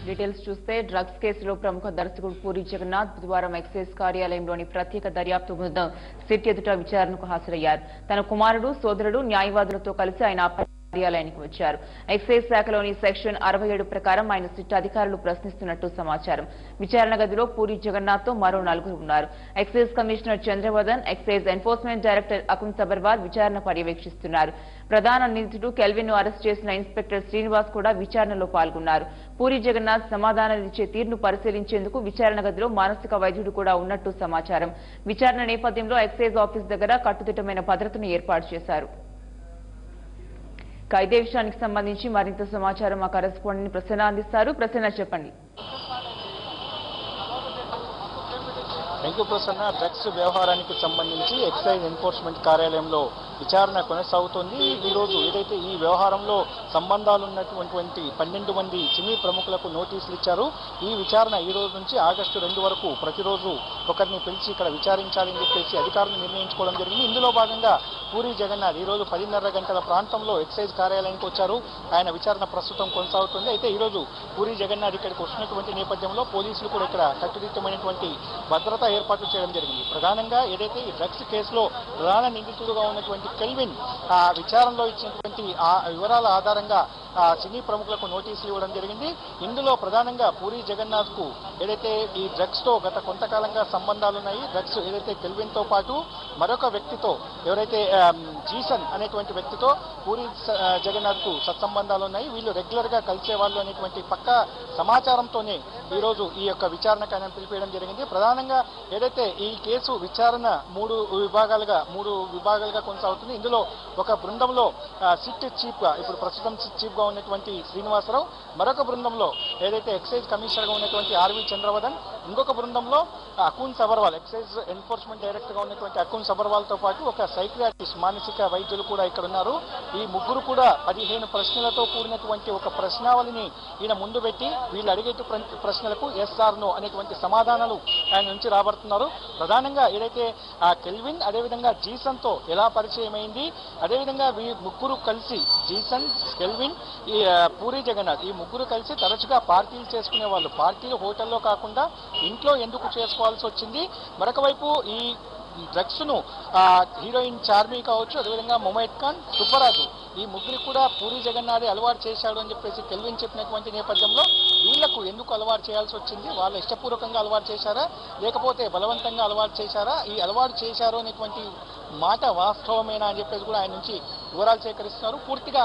details చూస్తే drugs కేసులో ప్రముఖ దర్శకుడు పూరి జగన్నాథ్ బుధవారం ఎక్సైజ్ కార్యాలయంలోని ప్రత్యేక దర్యాప్తు బృందం సిట్ ఎదుట విచారణకు హాజరయ్యారు తన కుమారుడు సోదరుడు న్యాయవాదులతో కలిసి ఆయన ఆ కార్యాలయానికి వచ్చారు ఎక్సైజ్ శాఖలోని సెక్షన్ అరవై ఏడు ప్రకారం ఆయన సిట్ అధికారులు ప్రశ్నిస్తున్నట్టు సమాచారం విచారణ గదిలో పూరి జగన్నాథ్ తో మరో నలుగురు ఉన్నారు excise commissioner Chandravardhan excise enforcement director Akun Sabharwal విచారణ పర్యవేక్షిస్తున్నారు ప్రధాన నిందితుడు కెల్విన్ ను అరెస్ట్ చేసిన ఇన్స్పెక్టర్ శ్రీనివాస్ కూడా విచారణలో పాల్గొన్నారు పూరి జగన్నాథ్ సమాధానాలిచ్చే తీరును పరిశీలించేందుకు విచారణ గదిలో మానసిక వైద్యుడు కూడా ఉన్నట్టు సమాచారం విచారణ నేపథ్యంలో ఎక్సైజ్ ఆఫీస్ దగ్గర కట్టుదిట్టమైన భద్రతను ఏర్పాటు చేశారు ఇక ఇదే విషయానికి సంబంధించి మరింత సమాచారం మా కరెస్పాండెంట్ ప్రసన్న అందిస్తారు ప్రసన్న చెప్పండి వెంకు ప్రసన్న డ్రగ్స్ వ్యవహారానికి సంబంధించి ఎక్సైజ్ ఎన్ఫోర్స్మెంట్ కార్యాలయంలో విచారణ కొనసాగుతోంది ఈ రోజు ఏదైతే ఈ వ్యవహారంలో సంబంధాలు ఉన్నటువంటి పన్నెండు మంది సినీ ప్రముఖులకు నోటీసులు ఇచ్చారు ఈ విచారణ ఈ రోజు నుంచి ఆగస్టు రెండు వరకు ప్రతిరోజు ఒకరిని పిలిచి ఇక్కడ విచారించాలని చెప్పేసి అధికారులు నిర్ణయించుకోవడం జరిగింది ఇందులో భాగంగా పూరి జగన్నాథ్ ఈ రోజు పదిన్నర గంటల ప్రాంతంలో ఎక్సైజ్ కార్యాలయానికి వచ్చారు ఆయన విచారణ ప్రస్తుతం కొనసాగుతుంది అయితే ఈ రోజు పూరి జగన్నాథ్ ఇక్కడికి వస్తున్నటువంటి నేపథ్యంలో పోలీసులు కూడా ఇక్కడ కట్టుదిట్టమైనటువంటి భద్రతా ఏర్పాట్లు చేయడం జరిగింది ప్రధానంగా ఏదైతే ఈ డ్రగ్స్ కేసులో ప్రధాన నిందితుడుగా ఉన్నటువంటి కెల్విన్ ఆ విచారణలో ఇచ్చినటువంటి ఆ వివరాల ఆధారంగా ఆ సినీ ప్రముఖులకు నోటీసులు ఇవ్వడం జరిగింది ఇందులో ప్రధానంగా పూరి జగన్నాథ్ కు ఏదైతే ఈ డ్రగ్స్ తో గత కొంతకాలంగా సంబంధాలు ఉన్నాయి డ్రగ్స్ ఏదైతే కెల్విన్ తో పాటు మరొక వ్యక్తితో ఎవరైతే ఆమ్, జీసన్ అనేటువంటి వ్యక్తితో పూరి స- ఆ, జగన్నాథ్ కు సత్సంబంధాలు ఉన్నాయి వీళ్ళు రెగ్యులర్ గా కలిసే వాళ్ళు అనేటువంటి పక్క సమాచారంతోనే ఈ రోజు ఈ యొక్క విచారణకు ఆయన పిలిపేయడం జరిగింది ప్రధానంగా ఏదైతే ఈ కేసు విచారణ మూడు విభాగాలుగా మూడు విభాగాలుగా కొనసాగుతుంది ఇందులో ఒక బృందంలో ఆ, సిట్ చీఫ్ గా ఇప్పుడు ప్రస్తుతం సిట్ చీఫ్ గా ఉన్నటువంటి శ్రీనివాసరావు మరొక బృందంలో ఏదైతే ఎక్సైజ్ కమిషనర్ గా ఉన్నటువంటి ఆర్వి చంద్రవదన్ ఇంకొక బృందంలో Akun Sabharwal excise enforcement director గా ఉన్నటువంటి అకున్ సబర్వాల్ తో పాటు ఒక సైక్రియాటిస్ట్ మానసిక వైద్యులు కూడా ఇక్కడ ఉన్నారు ఈ ముగ్గురు కూడా పదిహేను ప్రశ్నలతో కూడినటువంటి ఒక ప్రశ్నావళిని ఈయన ముందు పెట్టి వీళ్ళు అడిగే ప్రశ్నలకు ఎస్ఆర్ నో అనేటువంటి సమాధానాలు ఆయన నుంచి రాబడుతున్నారు ప్రధానంగా ఏదైతే ఆ కెల్విన్ అదేవిధంగా జీసన్ తో ఎలా పరిచయం అయింది అదేవిధంగా వీ ముగ్గురు కలిసి జీసన్ కెల్విన్ ఈ ఆ, పూరి జగన్నాథ్ ఈ ముగ్గురు కలిసి తరచుగా పార్టీలు చేసుకునే వాళ్ళు పార్టీలు హోటల్లో కాకుండా ఇంట్లో ఎందుకు చేసుకోవాల్సి వచ్చింది మరొక వైపు ఈ డ్రగ్స్ ను ఆ, హీరోయిన్ చార్మి కావచ్చు అదేవిధంగా మొమైద్ ఖాన్ సుబ్బరాజు ఈ ముగ్గురికి కూడా పూరి జగన్నాథే అలవాటు చేశాడు అని చెప్పేసి కెల్విన్ చెప్పినటువంటి నేపథ్యంలో వీళ్లకు ఎందుకు అలవాటు చేయాల్సి వచ్చింది వాళ్ళు ఇష్టపూర్వకంగా అలవాటు చేశారా లేకపోతే బలవంతంగా అలవాటు చేశారా ఈ అలవాటు చేశారు అనేటువంటి మాట వాస్తవమేనా అని చెప్పేసి కూడా ఆయన నుంచి వివరాలు సేకరిస్తున్నారు పూర్తిగా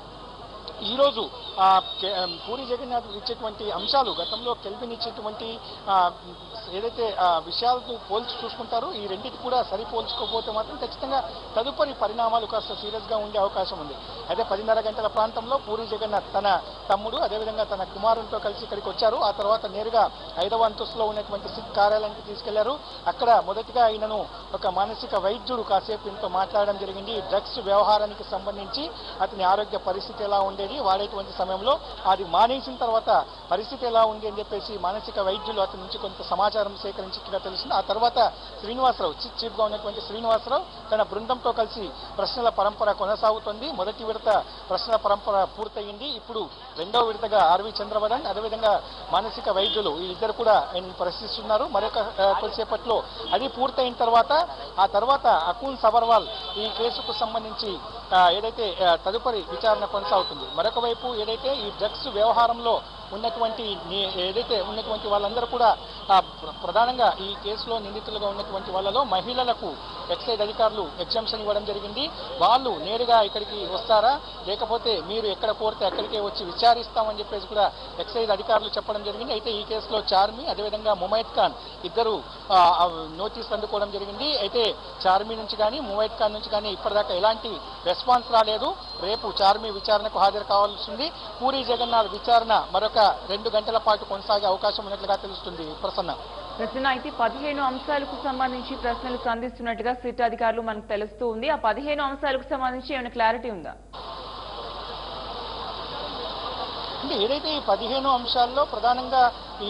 ఈ రోజు ఆ, కె- ఆ, పూరి జగన్నాథ్ ఇచ్చేటువంటి అంశాలు గతంలో కెల్విన్ ఇచ్చేటువంటి ఆ, ఏదైతే ఆ, విషయాలతో పోల్చి చూసుకుంటారో ఈ రెండింటి కూడా సరిపోల్చుకోకపోతే మాత్రం ఖచ్చితంగా తదుపరి పరిణామాలు కాస్త సీరియస్ గా ఉండే అవకాశం ఉంది అయితే పదిన్నర గంటల ప్రాంతంలో పూరి జగన్నాథ్ తన తమ్ముడు అదేవిధంగా తన కుమారునితో కలిసి ఇక్కడికి వచ్చారు ఆ తర్వాత నేరుగా ఐదవ అంతస్తులో ఉన్నటువంటి సిట్ కార్యాలయానికి తీసుకెళ్లారు అక్కడ మొదటిగా ఆయనను ఒక మానసిక వైద్యుడు కాసేపు ఇంతో మాట్లాడడం జరిగింది ఈ డ్రగ్స్ వ్యవహారానికి సంబంధించి అతని ఆరోగ్య పరిస్థితి ఎలా ఉండేది వాడేటువంటి సమయంలో అది మానేసిన తర్వాత పరిస్థితి ఎలా ఉంది అని చెప్పేసి మానసిక వైద్యులు అతని నుంచి కొంత సమాచారం సేకరించినట్టుగా తెలిసింది ఆ తర్వాత శ్రీనివాసరావు చీఫ్ చీఫ్ గా ఉన్నటువంటి శ్రీనివాసరావు తన బృందంతో కలిసి ప్రశ్నల పరంపర కొనసాగుతుంది మొదటి విడత ప్రశ్నల పరంపర పూర్తయింది ఇప్పుడు రెండవ విడతగా ఆర్వి చంద్రవదన్ అదేవిధంగా మానసిక వైద్యులు ఈ ఇద్దరు కూడా ఆయన ప్రశ్నిస్తున్నారు మరొక ఆ, కొద్దిసేపట్లో అది పూర్తయిన తర్వాత ఆ తర్వాత అకున్ సబర్వాల్ ఈ కేసుకు సంబంధించి ఆ, ఏదైతే ఆ, తదుపరి విచారణ కొనసాగుతుంది మరొక వైపు ఏదైతే ఈ డ్రగ్స్ వ్యవహారంలో ఉన్నటువంటి ని- ఏదైతే ఉన్నటువంటి వాళ్ళందరూ కూడా ఆ, ప్ర- ప్రధానంగా ఈ కేసులో నిందితులుగా ఉన్నటువంటి వాళ్ళలో మహిళలకు ఎక్సైజ్ అధికారులు ఎగ్జామ్షన్ ఇవ్వడం జరిగింది వాళ్ళు నేరుగా ఇక్కడికి వస్తారా లేకపోతే మీరు ఎక్కడ కోరితే అక్కడికే వచ్చి విచారిస్తామని చెప్పేసి కూడా ఎక్సైజ్ అధికారులు చెప్పడం జరిగింది అయితే ఈ కేసులో చార్మి అదేవిధంగా ముమైద్ ఖాన్ ఇద్దరు ఆ, ఆ, నోటీసులు అందుకోవడం జరిగింది అయితే చార్మి నుంచి కానీ ముమైద్ ఖాన్ నుంచి కానీ ఇప్పటిదాకా ఎలాంటి రెస్పాన్స్ రాలేదు రేపు చార్మి విచారణకు హాజరు కావాల్సి ఉంది పూరి జగన్నాథ్ విచారణ మరొక రెండు గంటల పాటు కొనసాగే అవకాశం ఉన్నట్లుగా తెలుస్తుంది ప్రసన్న ప్రశ్న అయితే పదిహేను అంశాలకు సంబంధించి ప్రశ్నలు సంధిస్తున్నట్టుగా సిట్ అధికారులు మనకు తెలుస్తూ ఉంది ఆ పదిహేను అంశాలకు సంబంధించి ఏమైనా క్లారిటీ ఉందా అంటే ఏదైతే ఈ పదిహేను అంశాల్లో ప్రధానంగా ఈ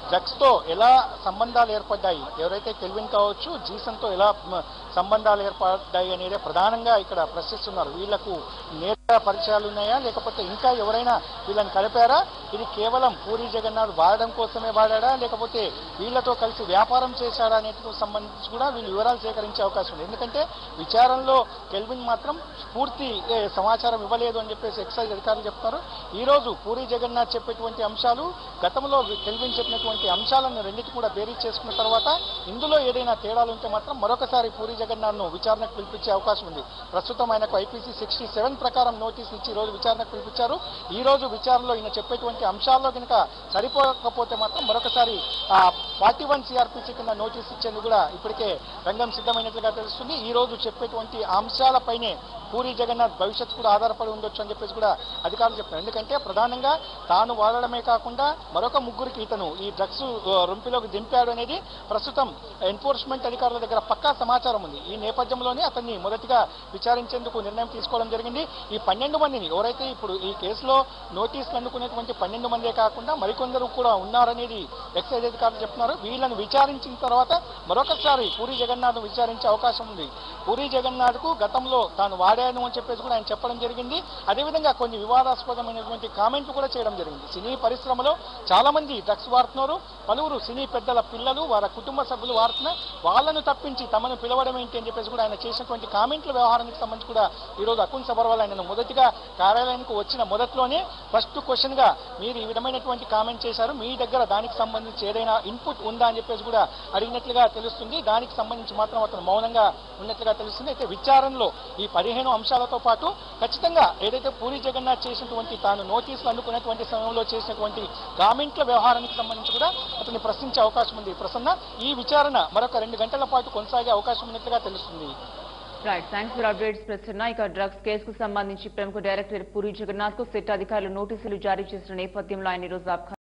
డ్రగ్స్ తో ఎలా సంబంధాలు ఏర్పడ్డాయి ఎవరైతే కెల్విన్ కావచ్చు జీసన్ తో ఎలా మ, సంబంధాలు ఏర్పడ్డాయి అనేది ప్రధానంగా ఇక్కడ ప్రశ్నిస్తున్నారు వీళ్లకు నేత పరిచయాలు ఉన్నాయా లేకపోతే ఇంకా ఎవరైనా వీళ్ళని కలిపారా ఇది కేవలం పూరి జగన్నాథ్ వాడడం కోసమే వాడాడా లేకపోతే వీళ్ళతో కలిసి వ్యాపారం చేశాడా అనేందుకు సంబంధించి కూడా వీళ్ళు వివరాలు సేకరించే అవకాశం ఉంది ఎందుకంటే విచారణలో కెల్విన్ మాత్రం పూర్తి ఏ, సమాచారం ఇవ్వలేదు అని చెప్పేసి ఎక్సైజ్ అధికారులు చెప్తారు ఈ రోజు పూరి జగన్నాథ్ చెప్పేటువంటి అంశాలు గతంలో కెల్విన్ చెప్పినటువంటి అంశాలను రెండింటి కూడా బేరీజ్ చేసుకున్న తర్వాత ఇందులో ఏదైనా తేడాలు ఉంటే మాత్రం మరొకసారి పూరి జగన్నాథ్ను విచారణకు పిలిపించే అవకాశం ఉంది ప్రస్తుతం ఆయనకు ఐపీసీ సిక్స్టీ సెవెన్ ప్రకారం నోటీసులు ఇచ్చి ఈ రోజు విచారణకు పిలిపించారు ఈ రోజు విచారణలో ఈయన చెప్పేటువంటి అంశాల్లో కనుక సరిపోకపోతే మాత్రం మరొకసారి ఫార్టీ వన్ సిఆర్పిసి కింద నోటీస్ ఇచ్చేందుకు కూడా ఇప్పటికే రంగం సిద్ధమైనట్లుగా తెలుస్తుంది ఈ రోజు చెప్పేటువంటి అంశాలపైనే పూరి జగన్నాథ్ భవిష్యత్తు కూడా ఆధారపడి ఉండొచ్చు అని చెప్పేసి కూడా అధికారులు చెప్తున్నారు ఎందుకంటే ప్రధానంగా తాను వాడడమే కాకుండా మరొక ముగ్గురికి ఇతను ఈ డ్రగ్స్ రొంపిలోకి దింపాడు అనేది ప్రస్తుతం ఎన్ఫోర్స్మెంట్ అధికారుల దగ్గర పక్కా సమాచారం ఉంది ఈ నేపథ్యంలోనే అతన్ని మొదటిగా విచారించేందుకు నిర్ణయం తీసుకోవడం జరిగింది ఈ పన్నెండు మందిని ఎవరైతే ఇప్పుడు ఈ కేసులో నోటీసులు అందుకునేటువంటి పన్నెండు మందే కాకుండా మరికొందరు కూడా ఉన్నారనేది ఎక్సైజ్ అధికారులు చెప్తున్నారు వీళ్ళని విచారించిన తర్వాత మరొకసారి పూరి జగన్నాథ్ విచారించే అవకాశం ఉంది పూరి జగన్నాథ్ కు గతంలో తాను వాడాను అని చెప్పేసి కూడా ఆయన చెప్పడం జరిగింది అదేవిధంగా కొన్ని వివాదాస్పదమైనటువంటి కామెంట్లు కూడా చేయడం జరిగింది సినీ పరిశ్రమలో చాలా మంది డ్రగ్స్ వాడుతున్నారు పలువురు సినీ పెద్దల పిల్లలు వారి కుటుంబ సభ్యులు వాడుతున్నా వాళ్ళను తప్పించి తమను పిలవడం ఏంటి అని చెప్పేసి కూడా ఆయన చేసినటువంటి కామెంట్ల వ్యవహారానికి సంబంధించి కూడా ఈ రోజు అకున్ సబర్వాల్ ఆయన మొదటిగా కార్యాలయానికి వచ్చిన మొదట్లోనే ఫస్ట్ క్వశ్చన్ గా మీరు ఈ విధమైనటువంటి కామెంట్ చేశారు మీ దగ్గర దానికి సంబంధించి ఏదైనా ఇన్పుట్ ఉందా అని చెప్పేసి కూడా అడిగినట్లుగా తెలుస్తుంది దానికి సంబంధించి మాత్రం అతను మౌనంగా ఉన్నట్లుగా తెలుస్తుంది అయితే విచారణలో ఈ పదిహేను అంశాలతో పాటు ఖచ్చితంగా ఏదైతే పూరి జగన్నాథ్ చేసినటువంటి తాను నోటీసులు అందుకున్నటువంటి సమయంలో చేసినటువంటి కామెంట్ల వ్యవహారానికి సంబంధించి కూడా అతన్ని ప్రశ్నించే అవకాశం ఉంది ప్రసన్న ఈ విచారణ మరొక రెండు గంటల పాటు కొనసాగే అవకాశం ఉన్నట్లుగా తెలుస్తుంది right thanks for updates Prasanna ఇక డ్రగ్స్ కేసుకు సంబంధించి ప్రముఖ డైరెక్టర్ పూరి జగన్నాథ్ కు సిట్ అధికారులు నోటీసులు జారీ చేసిన నేపథ్యంలో ఆయన ఈ రోజు